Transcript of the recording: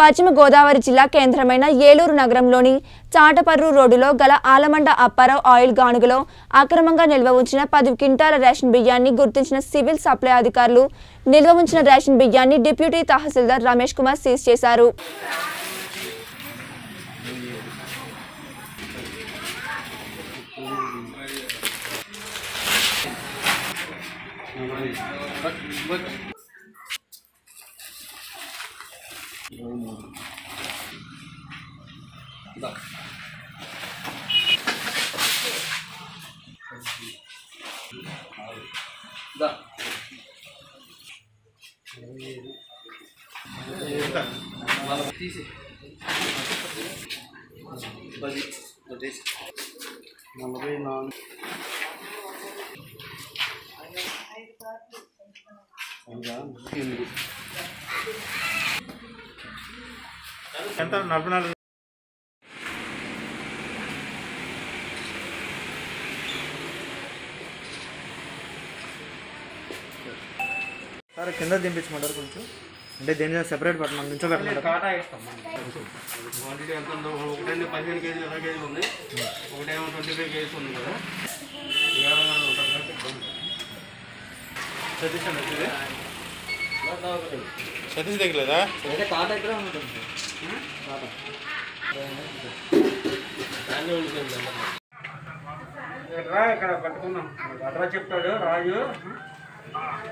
పశ్చిమ గోదావరి జిల్లా కేంద్రమైన ఏలూరు నగరంలోని చాటపర్రు రోడ్డులో గల ఆలమండ అప్పారావు ఆయిల్ గానుగలో అక్రమంగా నిల్వ ఉంచిన పది క్వింటాల రేషన్ బియ్యాన్ని గుర్తించిన సివిల్ సప్లై అధికారులు నిల్వ ఉంచిన రేషన్ బియ్యాన్ని డిప్యూటీ తహసీల్దార్ రమేష్ కుమార్ సీజ్ చేశారు నలభై నాలుగు ఎనిమిది ఎంత నలభై నాలుగు సార్ కింద దింపించమంటారు కొంచెం అంటే దేని సెపరేట్ పెట్టమని నుంచో పెట్టమంటారు కాటా ఇస్తాం క్వాంటిటీ ఎంత ఉందో ఒకటేమో పదిహేను కేజీలు ఇరవై కేజీలు ఉంది ఒకటేమో ట్వంటీ ఫైవ్ కేజీస్ ఉంది కదా ఏమైనా ఉంటుంది కదా చెప్పండి. సతీష్ అండి ఇది సతీష్ దగ్గరలేదా అయితే కాటా ఇక్కడ ఉంటుంది కాటా దాన్ని ఉంటుంది రా ఇక్కడ పట్టుకున్నాం అడ్రా చెప్తాడు రాజు